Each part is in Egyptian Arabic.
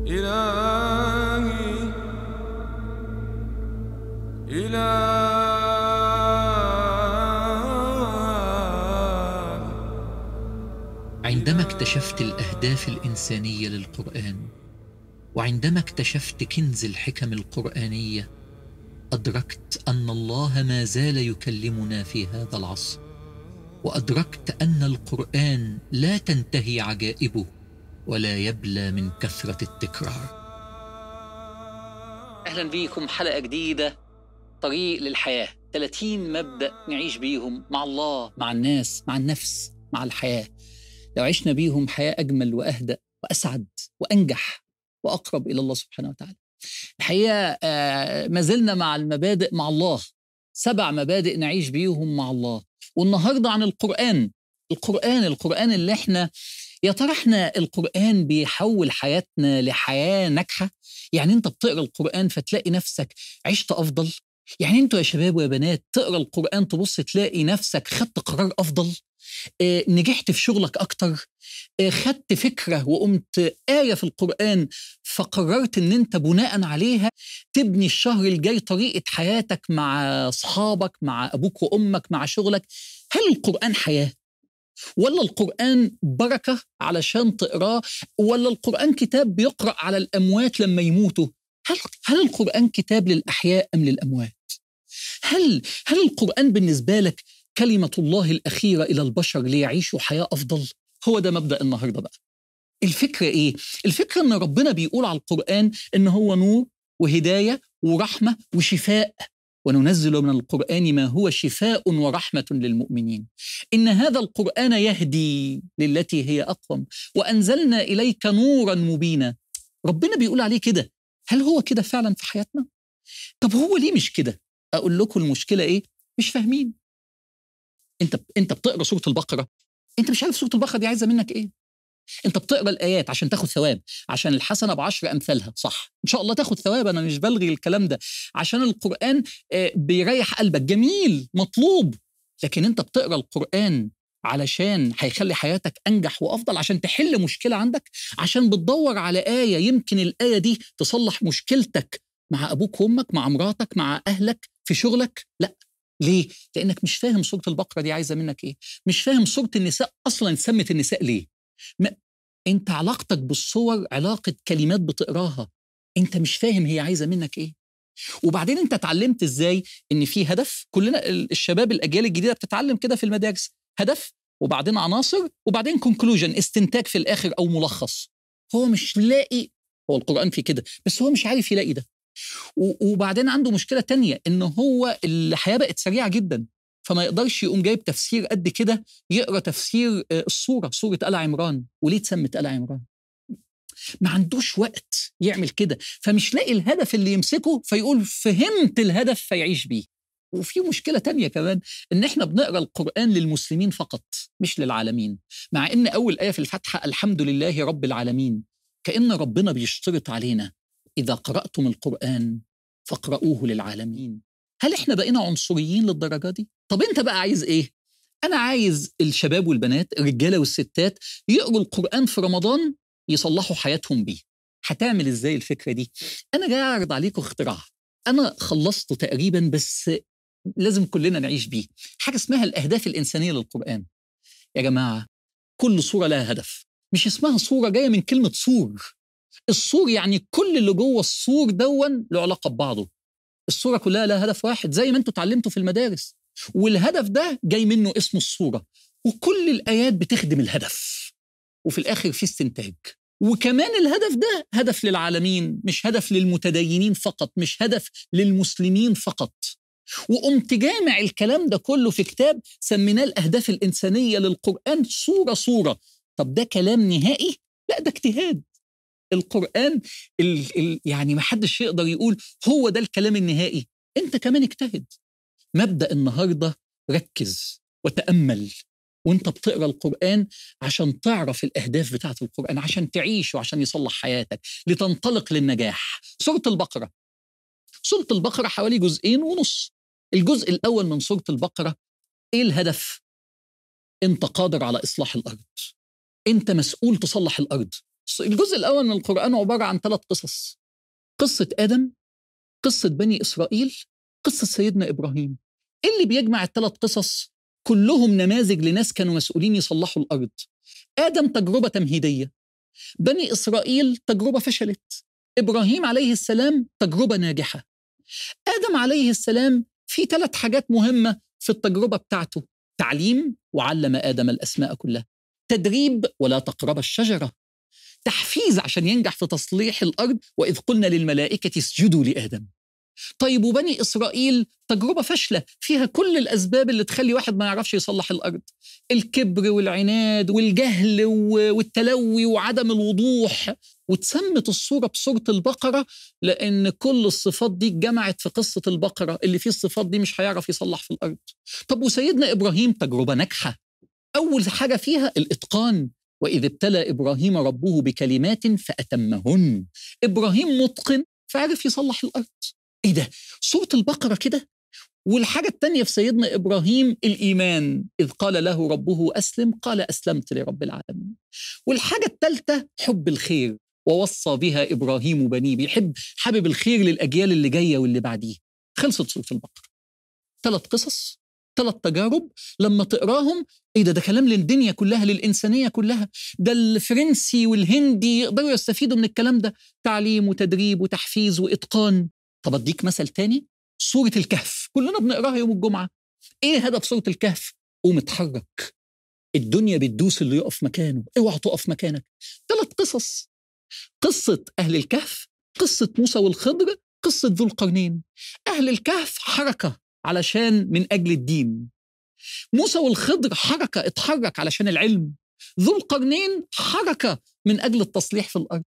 إلهي إلهي عندما اكتشفت الاهداف الانسانيه للقران وعندما اكتشفت كنز الحكم القرانيه ادركت ان الله ما زال يكلمنا في هذا العصر وادركت ان القران لا تنتهي عجائبه ولا يبلى من كثره التكرار اهلا بيكم حلقه جديده طريق للحياه 30 مبدا نعيش بيهم مع الله مع الناس مع النفس مع الحياه لو عشنا بيهم حياه اجمل واهدأ واسعد وانجح واقرب الى الله سبحانه وتعالى. الحقيقه آه، ما زلنا مع المبادئ مع الله سبع مبادئ نعيش بيهم مع الله والنهارده عن القران القران القران اللي احنا يا ترى احنا القران بيحول حياتنا لحياه ناجحه يعني انت بتقرا القران فتلاقي نفسك عشت افضل يعني انتوا يا شباب ويا بنات تقرا القران تبص تلاقي نفسك خدت قرار افضل آه، نجحت في شغلك اكتر آه، خدت فكره وقمت ايه في القران فقررت ان انت بناء عليها تبني الشهر الجاي طريقه حياتك مع اصحابك مع ابوك وامك مع شغلك هل القران حياه ولا القرآن بركة علشان تقراه ولا القرآن كتاب بيقرأ على الأموات لما يموتوا هل, هل القرآن كتاب للأحياء أم للأموات هل هل القرآن بالنسبة لك كلمة الله الأخيرة إلى البشر ليعيشوا حياة أفضل هو ده مبدأ النهاردة بقى الفكرة إيه؟ الفكرة إن ربنا بيقول على القرآن إن هو نور وهداية ورحمة وشفاء وننزل من القرآن ما هو شفاء ورحمة للمؤمنين إن هذا القرآن يهدي للتي هي أقوم وأنزلنا إليك نورا مبينا ربنا بيقول عليه كده هل هو كده فعلا في حياتنا؟ طب هو ليه مش كده؟ أقول لكم المشكلة إيه؟ مش فاهمين انت انت بتقرا سوره البقره انت مش عارف سوره البقره دي عايزه منك ايه انت بتقرا الايات عشان تاخد ثواب عشان الحسنه بعشر امثالها صح ان شاء الله تاخد ثواب انا مش بلغي الكلام ده عشان القران آه، بيريح قلبك جميل مطلوب لكن انت بتقرا القران علشان هيخلي حياتك انجح وافضل عشان تحل مشكله عندك عشان بتدور على ايه يمكن الايه دي تصلح مشكلتك مع ابوك وامك مع مراتك مع اهلك في شغلك لا ليه؟ لأنك مش فاهم سورة البقرة دي عايزة منك إيه؟ مش فاهم سورة النساء أصلا سمت النساء ليه؟ ما أنت علاقتك بالصور علاقة كلمات بتقراها أنت مش فاهم هي عايزة منك إيه؟ وبعدين أنت اتعلمت إزاي إن في هدف كلنا ال- الشباب الأجيال الجديدة بتتعلم كده في المدارس هدف وبعدين عناصر وبعدين كونكلوجن استنتاج في الآخر أو ملخص هو مش لاقي هو القرآن في كده بس هو مش عارف يلاقي ده و- وبعدين عنده مشكله تانية ان هو الحياه بقت سريعه جدا فما يقدرش يقوم جايب تفسير قد كده يقرا تفسير آه، السوره سوره ال عمران وليه اتسمت ال عمران ما عندوش وقت يعمل كده فمش لاقي الهدف اللي يمسكه فيقول فهمت الهدف فيعيش بيه وفي مشكلة تانية كمان إن إحنا بنقرأ القرآن للمسلمين فقط مش للعالمين مع إن أول آية في الفاتحة الحمد لله رب العالمين كأن ربنا بيشترط علينا إذا قرأتم القرآن فاقرؤوه للعالمين هل إحنا بقينا عنصريين للدرجة دي؟ طب أنت بقى عايز إيه؟ أنا عايز الشباب والبنات الرجالة والستات يقروا القرآن في رمضان يصلحوا حياتهم بيه هتعمل إزاي الفكرة دي؟ أنا جاي أعرض عليكم اختراع أنا خلصته تقريبا بس لازم كلنا نعيش بيه حاجة اسمها الأهداف الإنسانية للقرآن يا جماعة كل صورة لها هدف مش اسمها صورة جاية من كلمة صور السور يعني كل اللي جوه السور دون له علاقه ببعضه الصوره كلها لها هدف واحد زي ما انتوا اتعلمتوا في المدارس والهدف ده جاي منه اسمه الصوره وكل الايات بتخدم الهدف وفي الاخر في استنتاج وكمان الهدف ده هدف للعالمين مش هدف للمتدينين فقط مش هدف للمسلمين فقط وقمت جامع الكلام ده كله في كتاب سميناه الاهداف الانسانيه للقران صوره صوره طب ده كلام نهائي لا ده اجتهاد القرآن ال ال يعني ما حدش يقدر يقول هو ده الكلام النهائي انت كمان اجتهد مبدأ النهاردة ركز وتأمل وانت بتقرا القرآن عشان تعرف الأهداف بتاعة القرآن عشان تعيش وعشان يصلح حياتك لتنطلق للنجاح سورة البقرة سورة البقرة حوالي جزئين ونص الجزء الأول من سورة البقرة إيه الهدف؟ أنت قادر على إصلاح الأرض أنت مسؤول تصلح الأرض الجزء الأول من القرآن عبارة عن ثلاث قصص قصة آدم قصة بني إسرائيل قصة سيدنا إبراهيم إيه اللي بيجمع الثلاث قصص كلهم نماذج لناس كانوا مسؤولين يصلحوا الأرض آدم تجربة تمهيدية بني إسرائيل تجربة فشلت إبراهيم عليه السلام تجربة ناجحة آدم عليه السلام في ثلاث حاجات مهمة في التجربة بتاعته تعليم وعلم آدم الأسماء كلها تدريب ولا تقرب الشجرة تحفيز عشان ينجح في تصليح الأرض وإذ قلنا للملائكة اسجدوا لآدم طيب وبني إسرائيل تجربة فاشلة فيها كل الأسباب اللي تخلي واحد ما يعرفش يصلح الأرض الكبر والعناد والجهل والتلوي وعدم الوضوح وتسمت الصورة بصورة البقرة لأن كل الصفات دي اتجمعت في قصة البقرة اللي فيه الصفات دي مش هيعرف يصلح في الأرض طب وسيدنا إبراهيم تجربة ناجحة أول حاجة فيها الإتقان وإذ ابتلى إبراهيم ربه بكلمات فأتمهن إبراهيم متقن فعرف يصلح الأرض إيه ده؟ سورة البقرة كده والحاجة الثانية في سيدنا إبراهيم الإيمان إذ قال له ربه أسلم قال أسلمت لرب العالمين والحاجة الثالثة حب الخير ووصى بها إبراهيم بنيه بيحب حابب الخير للأجيال اللي جاية واللي بعديه خلصت سورة البقرة ثلاث قصص ثلاث تجارب لما تقراهم ايه ده ده كلام للدنيا كلها للانسانيه كلها ده الفرنسي والهندي يقدروا يستفيدوا من الكلام ده تعليم وتدريب وتحفيز واتقان طب اديك مثل تاني سوره الكهف كلنا بنقراها يوم الجمعه ايه هدف سوره الكهف قوم اتحرك الدنيا بتدوس اللي يقف مكانه اوعى تقف مكانك ثلاث قصص قصه اهل الكهف قصه موسى والخضر قصه ذو القرنين اهل الكهف حركه علشان من اجل الدين موسى والخضر حركه اتحرك علشان العلم ذو القرنين حركه من اجل التصليح في الارض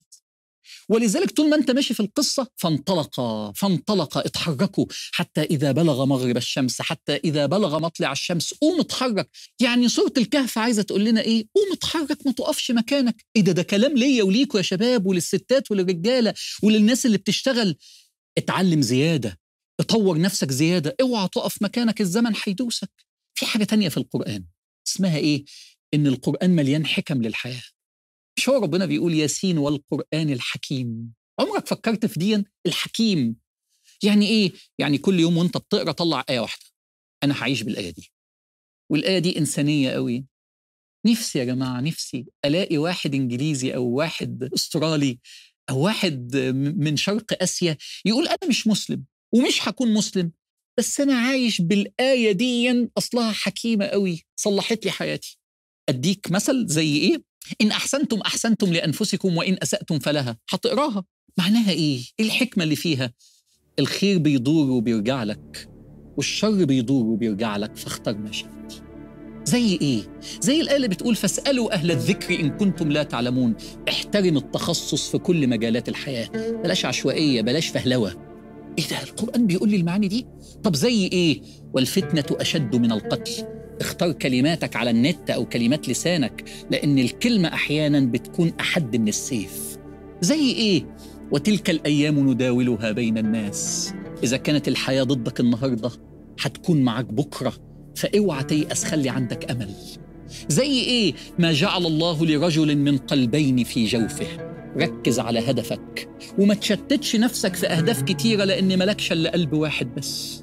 ولذلك طول ما انت ماشي في القصه فانطلقا فانطلقا اتحركوا حتى اذا بلغ مغرب الشمس حتى اذا بلغ مطلع الشمس قوم اتحرك يعني سوره الكهف عايزه تقول لنا ايه قوم اتحرك ما تقفش مكانك ايه ده ده كلام ليا وليكوا يا شباب وللستات وللرجاله وللناس اللي بتشتغل اتعلم زياده اطور نفسك زياده اوعى تقف مكانك الزمن هيدوسك في حاجه تانية في القران اسمها ايه ان القران مليان حكم للحياه مش هو ربنا بيقول ياسين والقرآن الحكيم عمرك فكرت في دي الحكيم يعني ايه يعني كل يوم وانت بتقرا طلع آية واحدة أنا هعيش بالآية دي والآية دي إنسانية قوي نفسي يا جماعة نفسي ألاقي واحد إنجليزي أو واحد أسترالي أو واحد من شرق آسيا يقول أنا مش مسلم ومش هكون مسلم بس أنا عايش بالآية دي أصلها حكيمة قوي صلحت لي حياتي أديك مثل زي إيه إن أحسنتم أحسنتم لأنفسكم وإن أسأتم فلها هتقراها معناها إيه؟ إيه الحكمة اللي فيها؟ الخير بيدور وبيرجع لك والشر بيدور وبيرجع لك فاختر ما شئت زي إيه؟ زي الآية اللي بتقول فاسألوا أهل الذكر إن كنتم لا تعلمون احترم التخصص في كل مجالات الحياة بلاش عشوائية بلاش فهلوة إيه ده القرآن بيقول لي المعاني دي؟ طب زي إيه؟ والفتنة أشد من القتل اختار كلماتك على النت او كلمات لسانك لان الكلمه احيانا بتكون احد من السيف زي ايه وتلك الايام نداولها بين الناس اذا كانت الحياه ضدك النهارده هتكون معاك بكره فاوعى تيأس خلي عندك امل زي ايه ما جعل الله لرجل من قلبين في جوفه ركز على هدفك وما تشتتش نفسك في اهداف كتيره لان ملكش الا قلب واحد بس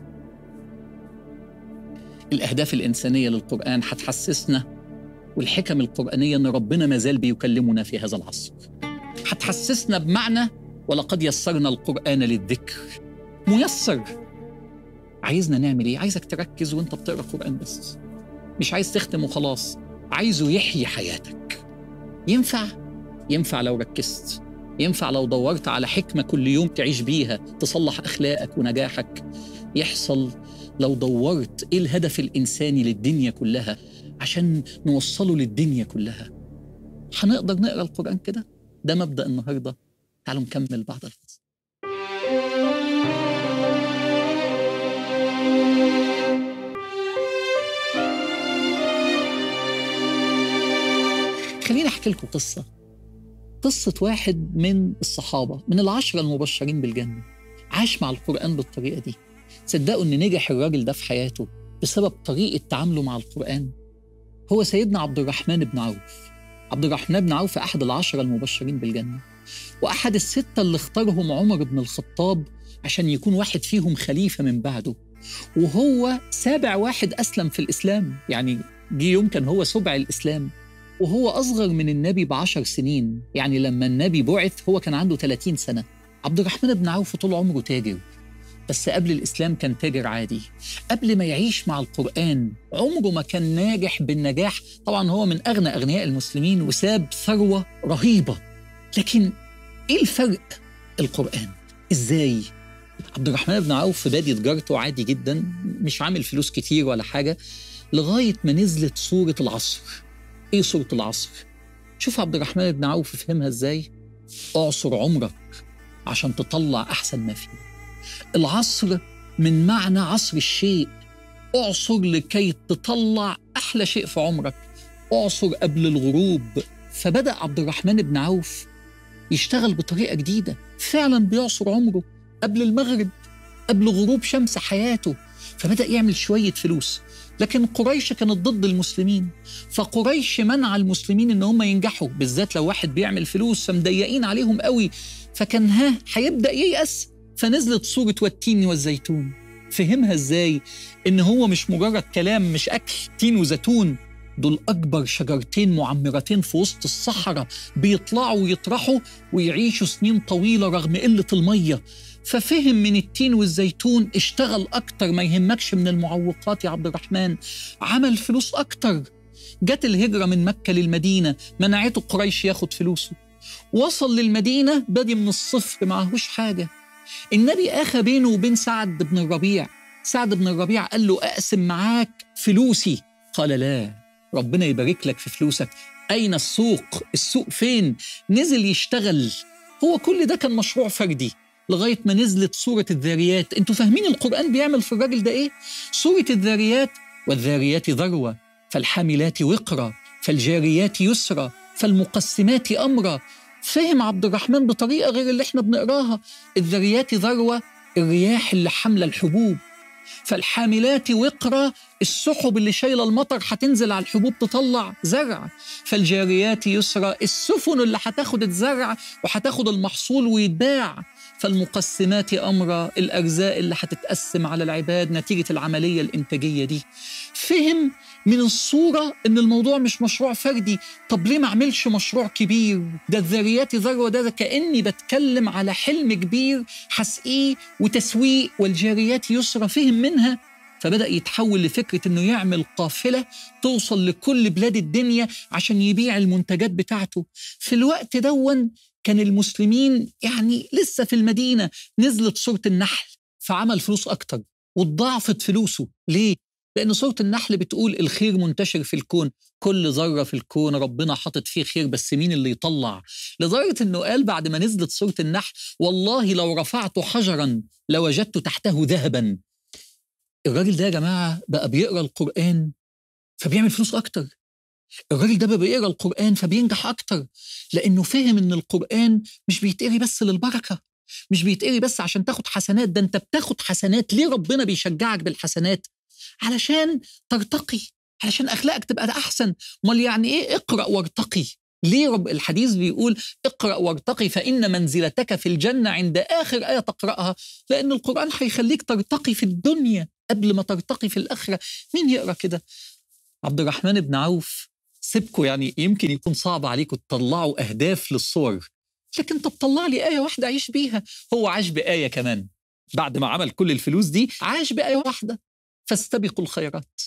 الأهداف الإنسانية للقرآن هتحسسنا والحكم القرآنية أن ربنا ما زال بيكلمنا في هذا العصر هتحسسنا بمعنى ولقد يسرنا القرآن للذكر ميسر عايزنا نعمل ايه؟ عايزك تركز وانت بتقرا قرآن بس مش عايز تختم وخلاص عايزه يحيي حياتك ينفع؟ ينفع لو ركزت ينفع لو دورت على حكمة كل يوم تعيش بيها تصلح أخلاقك ونجاحك يحصل لو دورت ايه الهدف الانساني للدنيا كلها عشان نوصله للدنيا كلها هنقدر نقرا القران كده ده مبدا النهارده تعالوا نكمل بعد الفصل خليني احكي لكم قصه قصه واحد من الصحابه من العشره المبشرين بالجنه عاش مع القران بالطريقه دي صدقوا ان نجح الراجل ده في حياته بسبب طريقه تعامله مع القران هو سيدنا عبد الرحمن بن عوف عبد الرحمن بن عوف أحد العشرة المبشرين بالجنة وأحد الستة اللي اختارهم عمر بن الخطاب عشان يكون واحد فيهم خليفة من بعده وهو سابع واحد أسلم في الإسلام يعني جه يوم كان هو سبع الإسلام وهو أصغر من النبي بعشر سنين يعني لما النبي بعث هو كان عنده 30 سنة عبد الرحمن بن عوف طول عمره تاجر بس قبل الإسلام كان تاجر عادي قبل ما يعيش مع القرآن عمره ما كان ناجح بالنجاح طبعا هو من أغنى أغنياء المسلمين وساب ثروة رهيبة لكن إيه الفرق القرآن إزاي عبد الرحمن بن عوف بادي تجارته عادي جدا مش عامل فلوس كتير ولا حاجة لغاية ما نزلت سورة العصر إيه سورة العصر شوف عبد الرحمن بن عوف فهمها إزاي اعصر عمرك عشان تطلع أحسن ما فيه العصر من معنى عصر الشيء اعصر لكي تطلع أحلى شيء في عمرك اعصر قبل الغروب فبدأ عبد الرحمن بن عوف يشتغل بطريقة جديدة فعلا بيعصر عمره قبل المغرب قبل غروب شمس حياته فبدأ يعمل شوية فلوس لكن قريش كانت ضد المسلمين فقريش منع المسلمين ان هم ينجحوا بالذات لو واحد بيعمل فلوس فمضيقين عليهم قوي فكان ها هيبدأ ييأس فنزلت سورة والتين والزيتون فهمها ازاي ان هو مش مجرد كلام مش اكل تين وزيتون دول اكبر شجرتين معمرتين في وسط الصحراء بيطلعوا ويطرحوا ويعيشوا سنين طويله رغم قله الميه ففهم من التين والزيتون اشتغل اكتر ما يهمكش من المعوقات يا عبد الرحمن عمل فلوس اكتر جت الهجره من مكه للمدينه منعته قريش ياخد فلوسه وصل للمدينه بادي من الصفر معهوش حاجه النبي اخى بينه وبين سعد بن الربيع سعد بن الربيع قال له اقسم معاك فلوسي قال لا ربنا يبارك لك في فلوسك أين السوق؟ السوق فين؟ نزل يشتغل هو كل ده كان مشروع فردي لغاية ما نزلت سورة الذاريات انتوا فاهمين القرآن بيعمل في الراجل ده ايه؟ سورة الذاريات والذاريات ذروة فالحاملات وقرا فالجاريات يسرا فالمقسمات أمرا فهم عبد الرحمن بطريقة غير اللي احنا بنقراها الذريات ذروة الرياح اللي حاملة الحبوب فالحاملات وقرا السحب اللي شايله المطر هتنزل على الحبوب تطلع زرع فالجاريات يسرى السفن اللي هتاخد الزرع وهتاخد المحصول ويتباع فالمقسمات امرا الارزاق اللي هتتقسم على العباد نتيجه العمليه الانتاجيه دي فهم من الصورة إن الموضوع مش مشروع فردي طب ليه ما أعملش مشروع كبير ده الذريات ذروة ده, ده كأني بتكلم على حلم كبير حسقيه وتسويق والجاريات يسرى فهم منها فبدأ يتحول لفكرة إنه يعمل قافلة توصل لكل بلاد الدنيا عشان يبيع المنتجات بتاعته في الوقت دون كان المسلمين يعني لسه في المدينة نزلت سورة النحل فعمل فلوس أكتر واتضاعفت فلوسه ليه؟ لأن سورة النحل بتقول الخير منتشر في الكون كل ذرة في الكون ربنا حاطط فيه خير بس مين اللي يطلع لدرجة أنه قال بعد ما نزلت سورة النحل والله لو رفعت حجرا لوجدت تحته ذهبا الراجل ده يا جماعة بقى بيقرأ القرآن فبيعمل فلوس أكتر الراجل ده بقى بيقرأ القرآن فبينجح أكتر لأنه فهم إن القرآن مش بيتقري بس للبركة مش بيتقري بس عشان تاخد حسنات ده انت بتاخد حسنات ليه ربنا بيشجعك بالحسنات علشان ترتقي علشان اخلاقك تبقى احسن امال يعني ايه اقرا وارتقي ليه رب الحديث بيقول اقرا وارتقي فان منزلتك في الجنه عند اخر ايه تقراها لان القران هيخليك ترتقي في الدنيا قبل ما ترتقي في الاخره مين يقرا كده عبد الرحمن بن عوف سيبكوا يعني يمكن يكون صعب عليكم تطلعوا اهداف للصور لكن طب طلع لي ايه واحده اعيش بيها هو عاش بايه كمان بعد ما عمل كل الفلوس دي عاش بايه واحده فاستبقوا الخيرات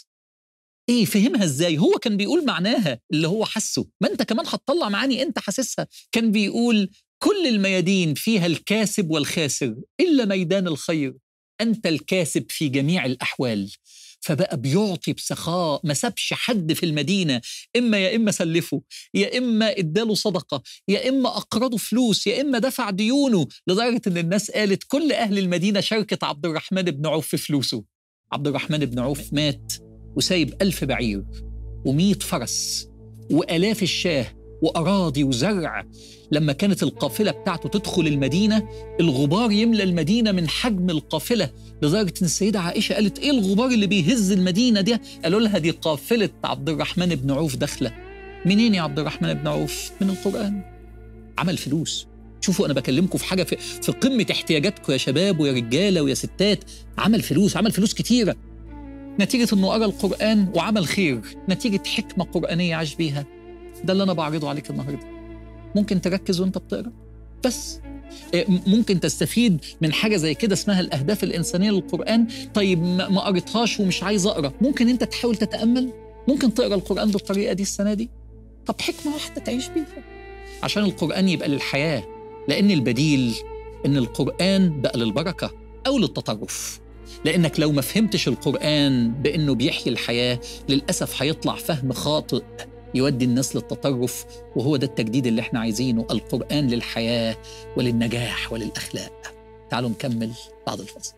ايه فهمها ازاي هو كان بيقول معناها اللي هو حسه ما انت كمان هتطلع معاني انت حاسسها كان بيقول كل الميادين فيها الكاسب والخاسر الا ميدان الخير انت الكاسب في جميع الاحوال فبقى بيعطي بسخاء ما سابش حد في المدينه اما يا اما سلفه يا اما اداله صدقه يا اما اقرضه فلوس يا اما دفع ديونه لدرجه ان الناس قالت كل اهل المدينه شاركت عبد الرحمن بن عوف في فلوسه عبد الرحمن بن عوف مات وسايب ألف بعير ومية فرس وآلاف الشاه وأراضي وزرع لما كانت القافلة بتاعته تدخل المدينة الغبار يملى المدينة من حجم القافلة لدرجة إن السيدة عائشة قالت إيه الغبار اللي بيهز المدينة دي قالوا لها دي قافلة عبد الرحمن بن عوف داخلة منين يا عبد الرحمن بن عوف من القرآن عمل فلوس شوفوا انا بكلمكم في حاجه في, في قمه احتياجاتكم يا شباب ويا رجاله ويا ستات عمل فلوس عمل فلوس كتيره نتيجه انه قرا القران وعمل خير نتيجه حكمه قرانيه عاش بيها ده اللي انا بعرضه عليك النهارده ممكن تركز وانت بتقرا بس إيه، م- ممكن تستفيد من حاجه زي كده اسمها الاهداف الانسانيه للقران طيب ما ما قريتهاش ومش عايز اقرا ممكن انت تحاول تتامل ممكن تقرا القران بالطريقه دي السنه دي طب حكمه واحده تعيش بيها عشان القران يبقى للحياه لان البديل ان القران بقى للبركه او للتطرف لانك لو ما فهمتش القران بانه بيحيي الحياه للاسف هيطلع فهم خاطئ يودي الناس للتطرف وهو ده التجديد اللي احنا عايزينه القران للحياه وللنجاح وللاخلاق تعالوا نكمل بعد الفصل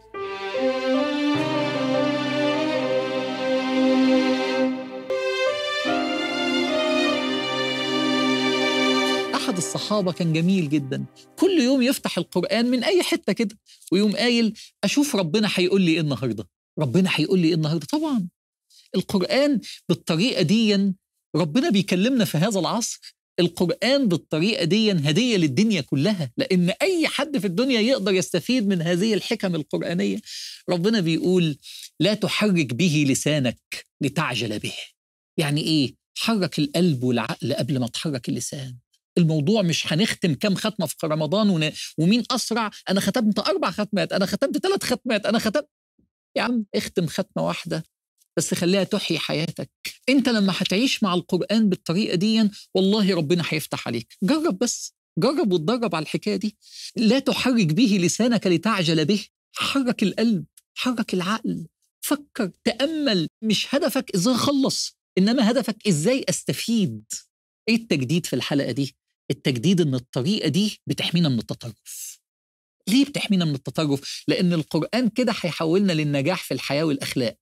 احد الصحابه كان جميل جدا كل يوم يفتح القران من اي حته كده ويقوم قايل اشوف ربنا هيقول لي ايه النهارده ربنا هيقول لي ايه النهارده طبعا القران بالطريقه دي ربنا بيكلمنا في هذا العصر القرآن بالطريقة دي هدية للدنيا كلها لأن أي حد في الدنيا يقدر يستفيد من هذه الحكم القرآنية ربنا بيقول لا تحرك به لسانك لتعجل به يعني إيه؟ حرك القلب والعقل قبل ما تحرك اللسان الموضوع مش هنختم كام ختمة في رمضان ون... ومين أسرع أنا ختمت أربع ختمات أنا ختمت ثلاث ختمات أنا ختمت يا عم اختم ختمة واحدة بس خليها تحيي حياتك انت لما هتعيش مع القرآن بالطريقة دي والله ربنا هيفتح عليك جرب بس جرب وتدرب على الحكاية دي لا تحرك به لسانك لتعجل به حرك القلب حرك العقل فكر تأمل مش هدفك ازاي اخلص انما هدفك ازاي استفيد ايه التجديد في الحلقة دي التجديد ان الطريقة دي بتحمينا من التطرف ليه بتحمينا من التطرف لان القرآن كده هيحولنا للنجاح في الحياة والاخلاق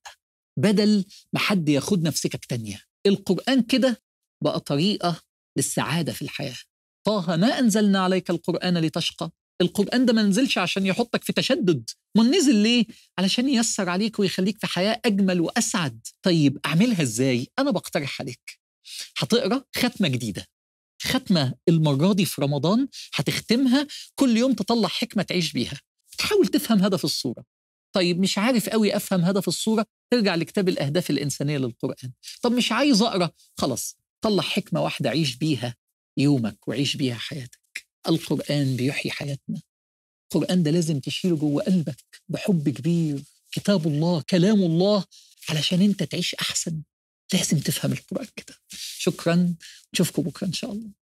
بدل ما حد ياخدنا في سكك تانية القرآن كده بقى طريقة للسعادة في الحياة طه ما أنزلنا عليك القرآن لتشقى القرآن ده ما نزلش عشان يحطك في تشدد ما نزل ليه؟ علشان ييسر عليك ويخليك في حياة أجمل وأسعد طيب أعملها إزاي؟ أنا بقترح عليك هتقرأ ختمة جديدة ختمة المرة دي في رمضان هتختمها كل يوم تطلع حكمة تعيش بيها تحاول تفهم هدف الصورة طيب مش عارف قوي افهم هدف الصوره ترجع لكتاب الاهداف الانسانيه للقران طب مش عايز اقرا خلاص طلع حكمه واحده عيش بيها يومك وعيش بيها حياتك القران بيحيي حياتنا القران ده لازم تشيله جوه قلبك بحب كبير كتاب الله كلام الله علشان انت تعيش احسن لازم تفهم القران كده شكرا نشوفكم بكره ان شاء الله